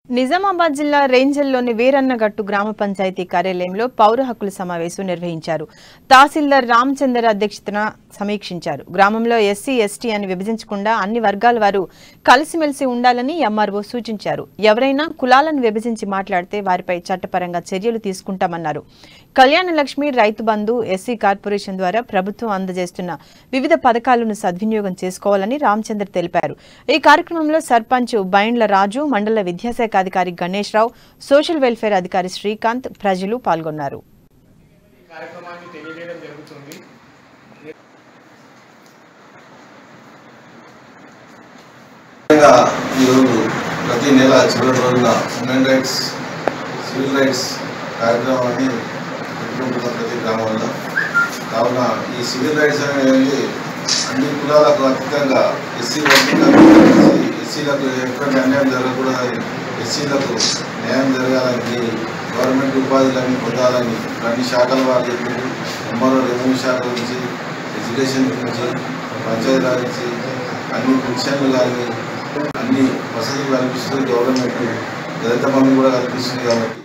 నిజామాబాద్ జిల్లా రేంజల్లోని వీరన్నగట్టు గ్రామ పంచాయతీ కార్యాలయంలో పౌర హక్కుల సమావేశం నిర్వహించారు తహసీల్దార్ రామచందర్ అధ్యక్షతన సమీక్షించారు గ్రామంలో ఎస్సీ ఎస్టీ అని విభజించకుండా అన్ని వర్గాల వారు కలిసిమెలిసి ఉండాలని ఎంఆర్ఓ సూచించారు ఎవరైనా కులాలను విభజించి మాట్లాడితే వారిపై చట్టపరంగా చర్యలు తీసుకుంటామన్నారు కళ్యాణ లక్ష్మి రైతు బంధు ఎస్సీ కార్పొరేషన్ ద్వారా ప్రభుత్వం అందజేస్తున్న వివిధ పథకాలను సద్వినియోగం చేసుకోవాలని రామచంద్ర తెలిపారు ఈ కార్యక్రమంలో సర్పంచ్ బైండ్ల రాజు మండల విద్యాశాఖ అధికారి గణేష్ రావు సోషల్ వెల్ఫేర్ అధికారి శ్రీకాంత్ ప్రజలు పాల్గొన్నారు ఈ కార్యక్రమాన్ని తెలియజేయడం జరుగుతుంది ముఖ్యంగా ఈరోజు ప్రతి నెల చివరి రోజున హ్యూమన్ రైట్స్ సివిల్ రైట్స్ కార్యక్రమాన్ని పెట్టుకుంటున్న ప్రతి గ్రామంలో కావున ఈ సివిల్ రైట్స్ అనేది అన్ని కులాలకు అతీతంగా ఎస్సీ ఎస్సీలకు ఎటువంటి అన్యాయం జరగకూడదని ఎస్సీలకు న్యాయం జరగాలని గవర్నమెంట్ ఉపాధులన్నీ పొందాలని అన్ని శాఖల వారు చెప్పారు ఎంఆర్ఓ రెవెన్యూ శాఖ నుంచి ఎడ్యుకేషన్ నుంచి పంచాయతీరాజ్ నుంచి అన్ని పెన్షన్లు కానీ అన్ని వసతులు కల్పిస్తుంది గవర్నమెంట్ దళిత బంధు కూడా కల్పిస్తుంది కాబట్టి